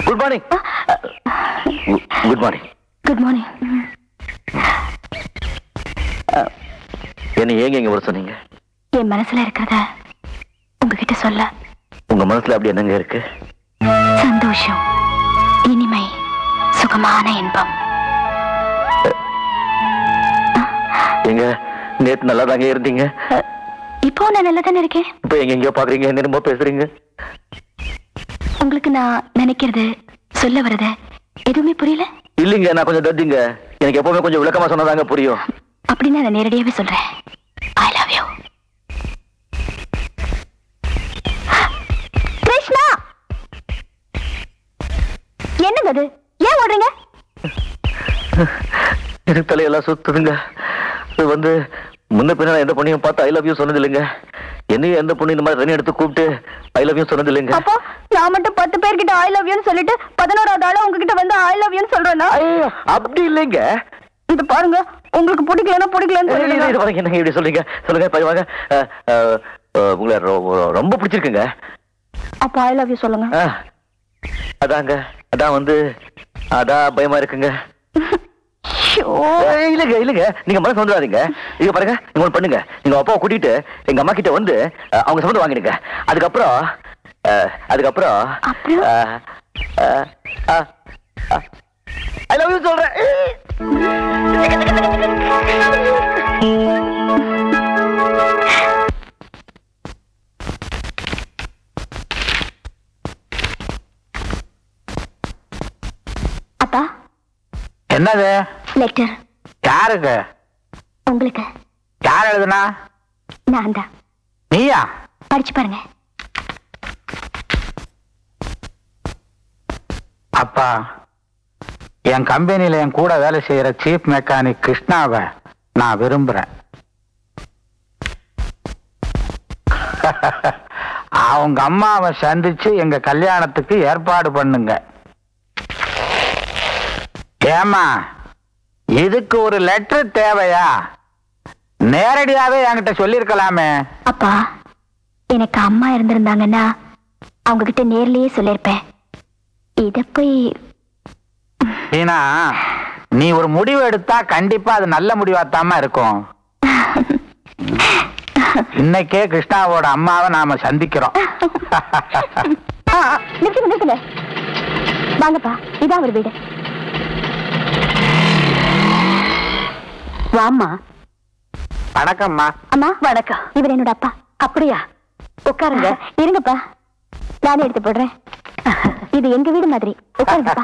Good morning good morning good morning என்ன ஏங்க இங்க வர சொன்னீங்க என் மனசுல இருக்கிறத உங்ககிட்ட சொல்ல உங்க மனசுல அப்படி என்னங்க இருக்கு சந்தோஷம் இனிமை சுகமான இன்பம் எங்க நேத்து நல்லா தாங்க இருந்தீங்க இப்போ நான் நல்லா தானே இருக்கேன் இப்ப எங்க எங்கேயோ பாக்குறீங்க என்னமோ பேசுறீங்க உங்களுக்கு நான் நினைக்கிறது சொல்ல வர்றது எதுவுமே புரியல இல்லைங்க நான் கொஞ்சம் தட்டிங்க எனக்கு எப்பவுமே கொஞ்சம் விளக்கமா சொன்னதாங்க புரியும் அப்படின்னு நான் நேரடியாவே சொல்றேன் ஐ லவ் யூ கிருஷ்ணா என்னங்க அது ஏன் ஓடுறீங்க எனக்கு தலையெல்லாம் சுத்துதுங்க இது வந்து முன்ன பின்ன நான் எந்த பொண்ணையும் பார்த்து ஐ லவ் யூ சொன்னது இல்லைங்க என்னையும் எந்த பொண்ணு இந்த மாதிரி தண்ணி எடுத்து கூப்பிட்டு ஐ லவ் யூ சொன்னது இல்லைங்க அப்போ நான் மட்டும் பத்து பேர்கிட்ட ஐ லவ் யூன்னு சொல்லிட்டு பதினோராவது ஆளா உங்ககிட்ட வந்து ஐ லவ் யூன்னு சொல்றேன்னா ஐயோ, அப்படி இல்லைங்க இது பாருங்க உங்களுக்கு பிடிக்கலன்னா பிடிக்கலன்னு இது- இது- இது சொல்லிடுங்க பாருங்க, என்னங்க இப்படி சொல்றீங்க சொல்லுங்க பை வாங்க அஹ், அஹ், அஹ், உங்களை ரொ- ரொம்ப பிடிச்சிருக்குங்க அப்போ ஐ லவ் யூ சொல்லுங்க அஹ், அதாங்க அதான் வந்து அதான் பயமா இருக்குங்க ஐயோ. ஏய், இல்லைங்க இல்லைங்க நீங்க மனசு வந்துடாதீங்க இங்க பாருங்க நீங்க ஒண்ணு பண்ணுங்க நீங்க அப்பாவை கூட்டிட்டு எங்க அம்மா கிட்ட வந்து அஹ், அவங்க சம்மந்தம் வாங்கிடுங்க அதுக்கப்புறம் அஹ், அதுக்கப்புறம் அப்புறம்? ஐ லவ் யூ சொல்றேன் அப்பா என்னது லெட்டர் யாருக்கு உங்களுக்கு யார் எழுதுனா நான் தான் நீயா படிச்சு பாருங்க அப்பா என் கம்பெனில என் கூட வேலை செய்யற சீஃப் மெக்கானிக் கிருஷ்ணாவை நான் விரும்புறேன் அவங்க அம்மாவை சந்திச்சு எங்க கல்யாணத்துக்கு ஏற்பாடு பண்ணுங்க ஏமா இதுக்கு ஒரு லெட்டர் தேவையா நேரடியாவே என்கிட்ட சொல்லிருக்கலாமே அப்பா எனக்கு அம்மா இருந்திருந்தாங்கன்னா அவங்க கிட்ட நேர்லயே சொல்லிருப்பேன் இத போய் ஏன்னா நீ ஒரு முடிவு எடுத்தா கண்டிப்பா அது நல்ல முடிவாத்தாம இருக்கும் இன்னைக்கே கிருஷ்ணாவோட அம்மாவை நாம சந்திக்கிறோம் ஆ, ஆ, நிறுத்துங்க நிறுத்துங்க வாங்கப்பா இதான் ஒரு வீடு வாம்மா வணக்கம்மா அம்மா வணக்கம் இவர் என்னோட அப்பா அப்படியா உட்காருங்க இருங்கப்பா நானே எடுத்து போடுறேன் இது எங்க வீடு மாதிரி உட்காருங்கப்பா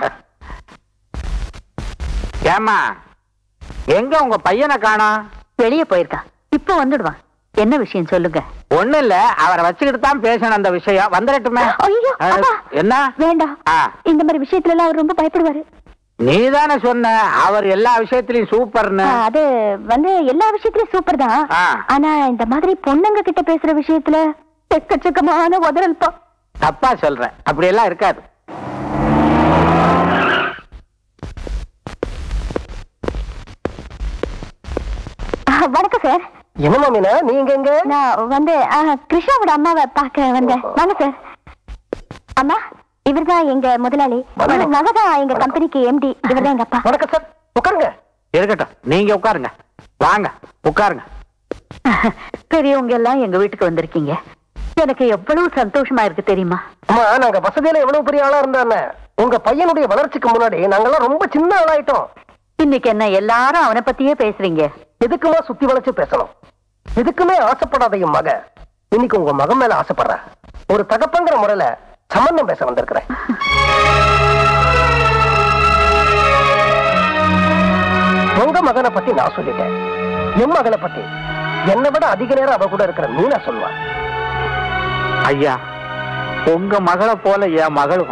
ஏமா எங்க உங்க பையனை காணோம் வெளியே போயிருக்கா இப்போ வந்துடுவான் என்ன விஷயம் சொல்லுங்க ஒண்ணு இல்ல அவரை வச்சுக்கிட்டு தான் பேசணும் அந்த விஷயம் வந்துடட்டுமே ஐயோ அஹ், அப்பா என்ன வேண்டாம் ஆ. இந்த மாதிரி விஷயத்துல எல்லாம் அவர் ரொம்ப பயப்படுவாரு நீதானே சொன்ன அவர் எல்லா விஷயத்திலயும் சூப்பர்னு ஆ, அது வந்து எல்லா விஷயத்திலயும் சூப்பர் தான் ஆ. ஆனா இந்த மாதிரி பொண்ணுங்க கிட்ட பேசுற விஷயத்துல எக்கச்சக்கமான உதறல்பா தப்பா சொல்றேன் அப்படி எல்லாம் இருக்காது ஆ, வணக்கம் சார் என்னமா மீனா நீங்க எங்க நான் வந்து ஆ, கிருஷ்ணாவோட அம்மாவை பார்க்க வந்தேன் வாங்க சார் அம்மா இவர்தான் எங்க முதலாளி இவர் மகதான் எங்க கம்பெனிக்கு எம்டி இவர்தான் எங்க அப்பா வணக்கம் சார் உட்காருங்க இருக்கட்டும் நீங்க உட்காருங்க வாங்க உட்காருங்க பெரியவங்க எல்லாம் எங்க வீட்டுக்கு வந்திருக்கீங்க எனக்கு எவ்வளவு சந்தோஷமா இருக்கு தெரியுமா அம்மா நாங்க வசதியில எவ்வளவு பெரிய ஆளா இருந்தானே உங்க பையனுடைய வளர்ச்சிக்கு முன்னாடி நாங்கெல்லாம் ரொம்ப சின்ன ஆளாயிட்டோம் இன்னைக்கு என்ன எல்லாரும் அவனை பத்தியே பேசுறீங்க எதுக்குமா சுத்தி வளைச்சு பேசணும் எதுக்குமே ஆசைப்படாத என் மக இன்னைக்கு உங்க மகன் மேல ஆசைப்படுற ஒரு தகப்பங்கிற முறையில சம்பந்தம் பேச வந்திருக்கிறேன் உங்க மகனை பத்தி நான் சொல்லிட்டேன் என் மகளை பத்தி என்னை விட அதிக நேரம் அவ கூட இருக்கிற மீனா சொல்லுவா ஐயா உங்க மகளை போல என் மகளும்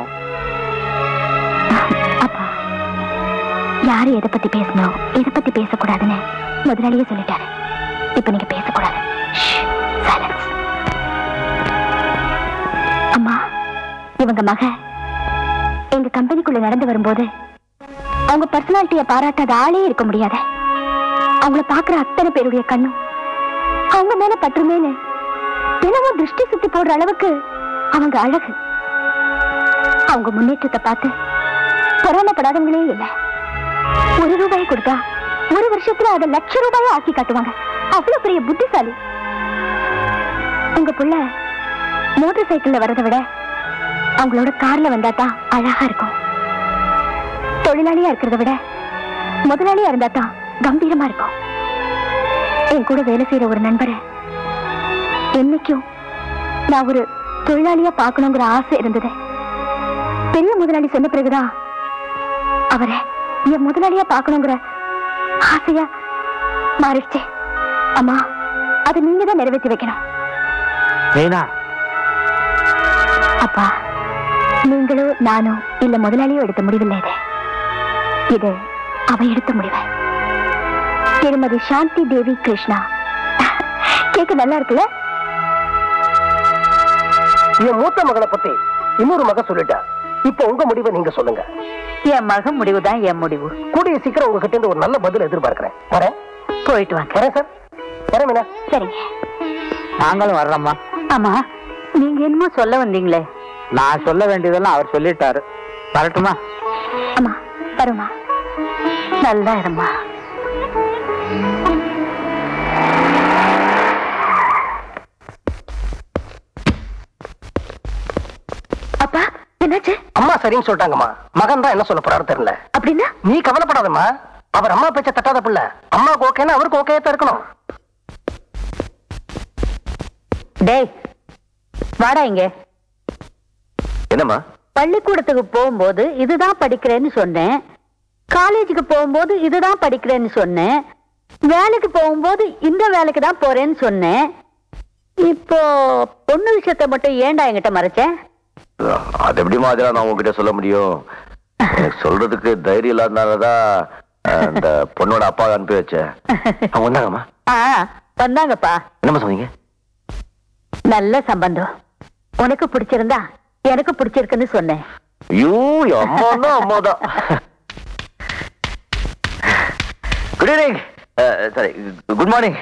அப்பா யாரு எதை பத்தி பேசணும் எதை பத்தி பேசக்கூடாதுன்னு முதலாளியே சொல்லிட்டாரு இப்ப நீங்க பேசக்கூடாது ஷ், silence. அம்மா இவங்க மக எங்க கம்பெனிக்குள்ள நடந்து வரும்போது அவங்க பர்சனாலிட்டிய பாராட்டாத ஆளே இருக்க முடியாது அவங்கள பாக்குற அத்தனை பேருடைய கண்ணும் அவங்க மேல பற்றுமேனு தினமும் திருஷ்டி சுத்தி போடுற அளவுக்கு அவங்க அழகு அவங்க முன்னேற்றத்தை பார்த்து பொறாமப்படாதவங்களே இல்லை ஒரு ரூபாய் கொடுத்தா ஒரு வருஷத்துல அதை லட்ச ரூபாயா ஆக்கி காட்டுவாங்க அவ்வளவு பெரிய புத்திசாலி உங்க புள்ள மோட்டார் சைக்கிள்ல வரதை விட அவங்களோட கார்ல வந்தா தான் அழகா இருக்கும் தொழிலாளியா இருக்கிறத விட முதலாளியா இருந்தா தான் கம்பீரமா இருக்கும் என் கூட வேலை செய்யற ஒரு நண்பரை என்னைக்கும் நான் ஒரு தொழிலாளியா பார்க்கணுங்கிற ஆசை இருந்தது பெரிய முதலாளி சொன்ன பிறகுதான் அவரை என் முதலாளியா பார்க்கணுங்கிற ஆசையா மாறிடுச்சு அம்மா அதை நீங்க தான் நிறைவேற்றி வைக்கணும் மீனா அப்பா நீங்களோ நானோ இல்ல முதலாளியோ எடுத்த முடிவில்லை இது இது அவ எடுத்த முடிவு திருமதி சாந்தி தேவி கிருஷ்ணா கேட்க நல்லா இருக்குல்ல என் மூத்த மகளை பத்தி இன்னொரு மக சொல்லிட்டா இப்ப உங்க முடிவை நீங்க சொல்லுங்க என் மகன் முடிவு தான் என் முடிவு கூடிய சீக்கிரம் உங்ககிட்ட இருந்து ஒரு நல்ல பதில் எதிர்பார்க்கிறேன் வரேன் போயிட்டு வாங்க வரேன் சார் வரேன் மீனா சரிங்க நாங்களும் வர்றோம்மா ஆமா நீங்க என்னமோ சொல்ல வந்தீங்களே நான் சொல்ல வேண்டியதெல்லாம் அவர் சொல்லிட்டாரு வரட்டுமா அம்மா வருமா நல்லா இருமா அப்பா என்னாச்சு அம்மா சரின்னு சொல்லிட்டாங்கம்மா மகன் தான் என்ன சொல்ல போறாரு தெரியல அப்படின்னா நீ கவலைப்படாதம்மா அவர் அம்மா பேச்ச தட்டாத பிள்ளை அம்மாவுக்கு ஓகேன்னா அவருக்கு ஓகே தான் இருக்கணும் டேய் வாடா இங்க என்னம்மா பள்ளிக்கூடத்துக்கு போகும்போது இதுதான் படிக்கிறேன்னு சொன்னேன் காலேஜுக்கு போகும்போது இதுதான் படிக்கிறேன்னு சொன்னேன் வேலைக்கு போகும்போது இந்த வேலைக்கு தான் போறேன்னு சொன்னேன் இப்போ பொண்ணு விஷயத்தை மட்டும் ஏன்டா என்கிட்ட மறைச்சேன் அது எப்படிமா அதெல்லாம் நான் உங்ககிட்ட சொல்ல முடியும் எனக்கு சொல்றதுக்கு தைரியம் இல்லாதனாலதான் அஹ், அந்த பொண்ணோட அப்பா அனுப்பி வச்சேன் அவங்க வந்தாங்கம்மா ஆ வந்தாங்கப்பா என்னம்மா சொன்னீங்க நல்ல சம்பந்தம் உனக்கு பிடிச்சிருந்தா எனக்கு பிடிச்சிருக்குன்னு சொன்னேன் ஐயோ அம்மா தான் அம்மா தான் good evening sorry good morning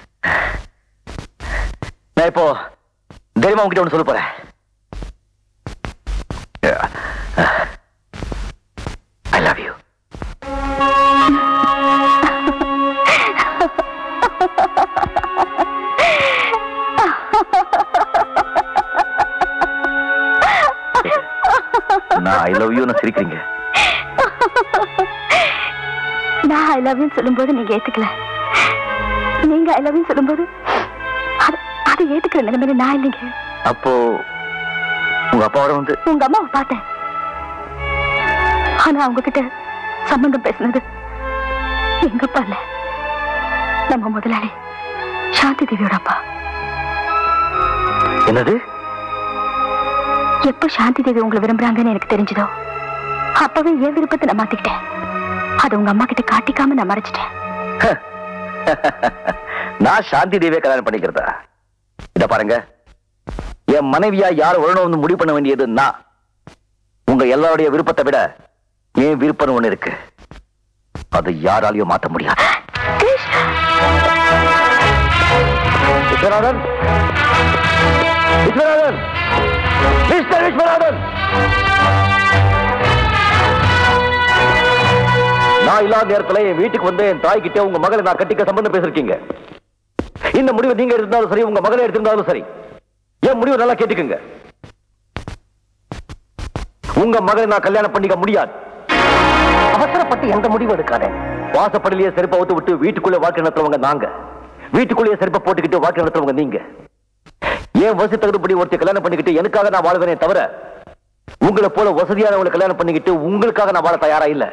நான் இப்போ தைரியமா உங்ககிட்ட ஒன்று சொல்ல போறேன் ஐ லவ் யூ நான் ஐ லவ் யூ சிரிக்கிறீங்க நான் ஐ லவ் யூ சொல்லும்போது நீங்க ஏத்துக்கல நீங்க ஐ லவ் யூ சொல்லும்போது அது அதை ஏத்துக்கிற நிலைமையில நான் இல்லைங்க அப்போ உங்க அப்பாவோட வந்து உங்க அம்மாவை பார்த்தேன் ஆனா அவங்க கிட்ட சம்பந்தம் பேசினது எங்க அப்பா இல்ல நம்ம முதலாளி சாந்தி தேவியோட அப்பா என்னது எப்ப சாந்தி தேவி உங்களை விரும்புறாங்கன்னு எனக்கு தெரிஞ்சதோ அப்பவே என் விருப்பத்தை நான் மாத்திக்கிட்டேன் அதை உங்க அம்மா கிட்ட காட்டிக்காம நான் மறைச்சிட்டேன் நான் சாந்தி தேவியை கல்யாணம் பண்ணிக்கிறதா இத பாருங்க என் மனைவியா யார் வரணும்னு முடிவு பண்ண வேண்டியது நான் உங்க எல்லாருடைய விருப்பத்தை விட என் விருப்பம் ஒண்ணு இருக்கு அது யாராலையும் மாத்த முடியாது கிரிஷ், விஸ்வநாதன் விஸ்வநாதன் மிஸ்டர் விஸ்வநாதன் நான் இல்லாத நேரத்துல என் வீட்டுக்கு வந்து என் தாய் கிட்ட உங்க மகளை நான் கட்டிக்க சம்பந்தம் பேசிருக்கீங்க இந்த முடிவை நீங்க எடுத்திருந்தாலும் சரி உங்க மகளை எடுத்திருந்தாலும் சரி என் முடிவை நல்லா கேட்டுக்குங்க உங்க மகளை நான் கல்யாணம் பண்ணிக்க முடியாது அவசரப்பட்டு எந்த முடிவு எடுக்காதே வாசப்படிலேயே செருப்பை ஊத்து விட்டு வீட்டுக்குள்ள வாழ்க்கை நடத்துறவங்க நாங்க வீட்டுக்குள்ளேயே செருப்பை போட்டுக்கிட்டு வாழ்க்கை நடத்துறவங்க நீங்க ஏன் வசதி தகுதிப்படி ஒருத்தர் கல்யாணம் பண்ணிக்கிட்டு எனக்காக நான் வாழ்வேனே தவிர உங்களை போல வசதியானவங்களை கல்யாணம் பண்ணிக்கிட்டு உங்களுக்காக நான் வாழ தயாரா இல்ல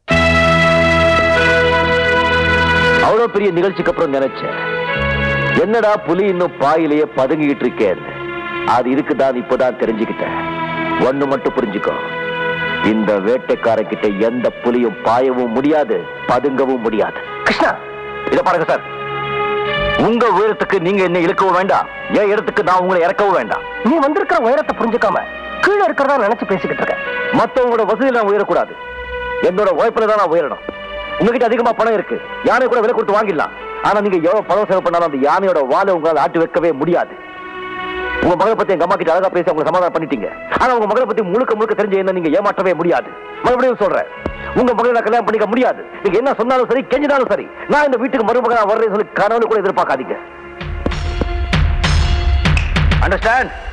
அவ்வளவு பெரிய நிகழ்ச்சிக்கு அப்புறம் நினைச்சேன் என்னடா புலி இன்னும் பாயிலேயே பதுங்கிட்டு இருக்கேன் அது இருக்குதான் இப்பதான் தெரிஞ்சுக்கிட்டேன் ஒண்ணு மட்டும் புரிஞ்சுக்கோ இந்த வேட்டைக்காரங்கிட்ட எந்த புலியும் பாயவும் முடியாது பதுங்கவும் முடியாது கிருஷ்ணா இத பாருங்க சார் உங்க உயரத்துக்கு நீங்க என்ன இழுக்கவும் வேண்டாம் என் இடத்துக்கு நான் உங்களை இறக்கவும் வேண்டாம் நீ வந்திருக்கிற உயரத்தை புரிஞ்சுக்காம கீழே இருக்கிறதா நினைச்சு பேசிக்கிட்டு இருக்க மத்தவங்களோட வசதியில் நான் உயரக்கூடாது என்னோட உழைப்புல தான் நான் உயரணும் உங்ககிட்ட அதிகமா பணம் இருக்கு யானை கூட விலை கொடுத்து வாங்கிடலாம் ஆனா நீங்க எவ்வளவு பணம் செலவு பண்ணாலும் அந்த யானையோட வாழை உங்களால் ஆட்டி வைக்கவே முடியாது உங்க மகளை பத்தி எங்க அம்மா கிட்ட அழகா பேசி அவங்க சமாதானம் பண்ணிட்டீங்க ஆனா உங்க மகளை பத்தி முழுக்க முழுக்க தெரிஞ்ச என்ன நீங்க ஏமாற்றவே முடியாது மறுபடியும் சொல்றேன் உங்க மகளை நான் கல்யாணம் பண்ணிக்க முடியாது நீங்க என்ன சொன்னாலும் சரி கெஞ்சினாலும் சரி நான் இந்த வீட்டுக்கு மருமகனா வர்றேன்னு சொல்லி கனவுல கூட எதிர்பார்க்காதீங்க அண்டர்ஸ்டாண்ட்